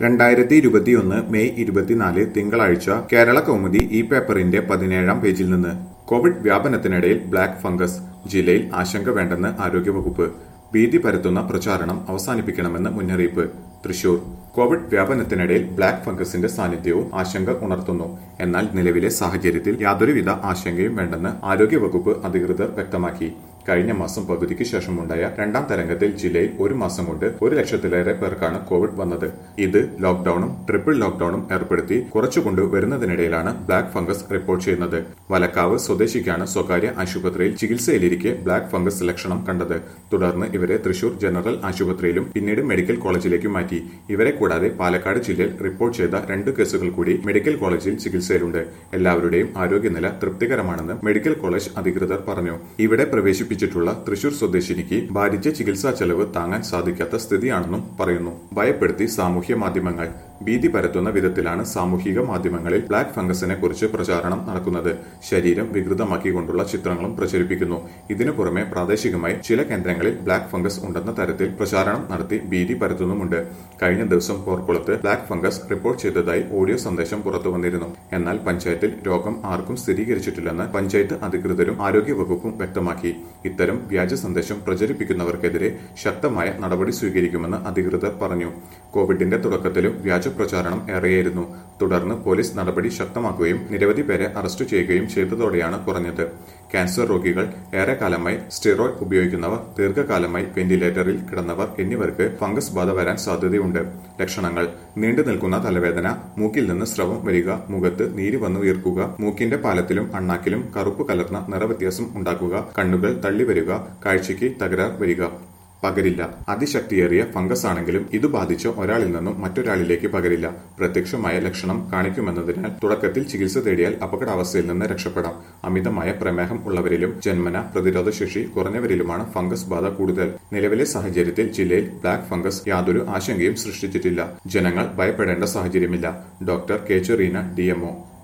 രണ്ടായിരത്തി ഇരുപത്തിയൊന്ന് മെയ് ഇരുപത്തിനാല് തിങ്കളാഴ്ച കേരള കൗമുദി ഈ പേപ്പറിന്റെ പതിനേഴാം പേജിൽ നിന്ന് കോവിഡ് വ്യാപനത്തിനിടയിൽ ബ്ലാക്ക് ഫംഗസ് ജില്ലയിൽ ആശങ്ക വേണ്ടെന്ന് ആരോഗ്യവകുപ്പ് ഭീതി പരത്തുന്ന പ്രചാരണം അവസാനിപ്പിക്കണമെന്ന് മുന്നറിയിപ്പ് തൃശൂർ കോവിഡ് വ്യാപനത്തിനിടയിൽ ബ്ലാക്ക് ഫംഗസിന്റെ സാന്നിധ്യവും ആശങ്ക ഉണർത്തുന്നു എന്നാൽ നിലവിലെ സാഹചര്യത്തിൽ യാതൊരുവിധ ആശങ്കയും വേണ്ടെന്ന് ആരോഗ്യവകുപ്പ് അധികൃതർ വ്യക്തമാക്കി കഴിഞ്ഞ മാസം പകുതിക്ക് ശേഷമുണ്ടായ രണ്ടാം തരംഗത്തിൽ ജില്ലയിൽ ഒരു മാസം കൊണ്ട് ഒരു ലക്ഷത്തിലേറെ പേർക്കാണ് കോവിഡ് വന്നത് ഇത് ലോക്ഡൌണും ട്രിപ്പിൾ ലോക്ഡൌണും ഏർപ്പെടുത്തി കുറച്ചുകൊണ്ട് വരുന്നതിനിടയിലാണ് ബ്ലാക്ക് ഫംഗസ് റിപ്പോർട്ട് ചെയ്യുന്നത് വലക്കാവ് സ്വദേശിക്കാണ് സ്വകാര്യ ആശുപത്രിയിൽ ചികിത്സയിലിരിക്കെ ബ്ലാക്ക് ഫംഗസ് ലക്ഷണം കണ്ടത് തുടർന്ന് ഇവരെ തൃശൂർ ജനറൽ ആശുപത്രിയിലും പിന്നീട് മെഡിക്കൽ കോളേജിലേക്കും മാറ്റി ഇവരെ കൂടാതെ പാലക്കാട് ജില്ലയിൽ റിപ്പോർട്ട് ചെയ്ത രണ്ട് കേസുകൾ കൂടി മെഡിക്കൽ കോളേജിൽ ചികിത്സയിലുണ്ട് എല്ലാവരുടെയും ആരോഗ്യനില തൃപ്തികരമാണെന്ന് മെഡിക്കൽ കോളേജ് അധികൃതർ പറഞ്ഞു ഇവിടെ പ്രവേശിപ്പിച്ചിട്ടുള്ള തൃശൂർ സ്വദേശിനിക്ക് ഭാരിച്ച ചികിത്സാ ചെലവ് താങ്ങാൻ സാധിക്കാത്ത സ്ഥിതിയാണെന്നും പറയുന്നു ഭയപ്പെടുത്തി സാമൂഹ്യ മാധ്യമങ്ങൾ ഭീതി പരത്തുന്ന വിധത്തിലാണ് സാമൂഹിക മാധ്യമങ്ങളിൽ ബ്ലാക്ക് ഫംഗസിനെ കുറിച്ച് പ്രചാരണം നടക്കുന്നത് ശരീരം വികൃതമാക്കിക്കൊണ്ടുള്ള ചിത്രങ്ങളും പ്രചരിപ്പിക്കുന്നു ഇതിനു പുറമെ പ്രാദേശികമായി ചില കേന്ദ്രങ്ങളിൽ ബ്ലാക്ക് ഫംഗസ് ഉണ്ടെന്ന തരത്തിൽ പ്രചാരണം നടത്തി ഭീതി പരത്തുന്നുമുണ്ട് കഴിഞ്ഞ ദിവസം പോർക്കുളത്ത് ബ്ലാക്ക് ഫംഗസ് റിപ്പോർട്ട് ചെയ്തതായി ഓഡിയോ സന്ദേശം പുറത്തു വന്നിരുന്നു എന്നാൽ പഞ്ചായത്തിൽ രോഗം ആർക്കും സ്ഥിരീകരിച്ചിട്ടില്ലെന്ന് പഞ്ചായത്ത് അധികൃതരും ആരോഗ്യവകുപ്പും വ്യക്തമാക്കി ഇത്തരം വ്യാജ സന്ദേശം പ്രചരിപ്പിക്കുന്നവർക്കെതിരെ ശക്തമായ നടപടി സ്വീകരിക്കുമെന്ന് അധികൃതർ പറഞ്ഞു കോവിഡിന്റെ തുടക്കത്തിലും വ്യാജ പ്രചാരണം ഏറെയായിരുന്നു തുടർന്ന് പോലീസ് നടപടി ശക്തമാക്കുകയും നിരവധി പേരെ അറസ്റ്റ് ചെയ്യുകയും ചെയ്തതോടെയാണ് കുറഞ്ഞത് ക്യാൻസർ രോഗികൾ ഏറെക്കാലമായി സ്റ്റിറോയിഡ് ഉപയോഗിക്കുന്നവർ ദീർഘകാലമായി വെന്റിലേറ്ററിൽ കിടന്നവർ എന്നിവർക്ക് ഫംഗസ് ബാധ വരാൻ സാധ്യതയുണ്ട് ലക്ഷണങ്ങൾ നീണ്ടു നിൽക്കുന്ന തലവേദന മൂക്കിൽ നിന്ന് സ്രവം വരിക മുഖത്ത് നീര് വന്നു വീർക്കുക മൂക്കിന്റെ പാലത്തിലും അണ്ണാക്കിലും കറുപ്പ് കലർന്ന നിറവ്യത്യാസം ഉണ്ടാക്കുക കണ്ണുകൾ തള്ളിവരിക കാഴ്ചയ്ക്ക് തകരാർ വരിക പകരില്ല അതിശക്തിയേറിയ ഫംഗസ് ആണെങ്കിലും ഇത് ബാധിച്ച ഒരാളിൽ നിന്നും മറ്റൊരാളിലേക്ക് പകരില്ല പ്രത്യക്ഷമായ ലക്ഷണം കാണിക്കുമെന്നതിനാൽ തുടക്കത്തിൽ ചികിത്സ തേടിയാൽ അപകടാവസ്ഥയിൽ നിന്ന് രക്ഷപ്പെടാം അമിതമായ പ്രമേഹം ഉള്ളവരിലും ജന്മന പ്രതിരോധശേഷി കുറഞ്ഞവരിലുമാണ് ഫംഗസ് ബാധ കൂടുതൽ നിലവിലെ സാഹചര്യത്തിൽ ജില്ലയിൽ ബ്ലാക്ക് ഫംഗസ് യാതൊരു ആശങ്കയും സൃഷ്ടിച്ചിട്ടില്ല ജനങ്ങൾ ഭയപ്പെടേണ്ട സാഹചര്യമില്ല ഡോക്ടർ കെ ചെറീന ഡി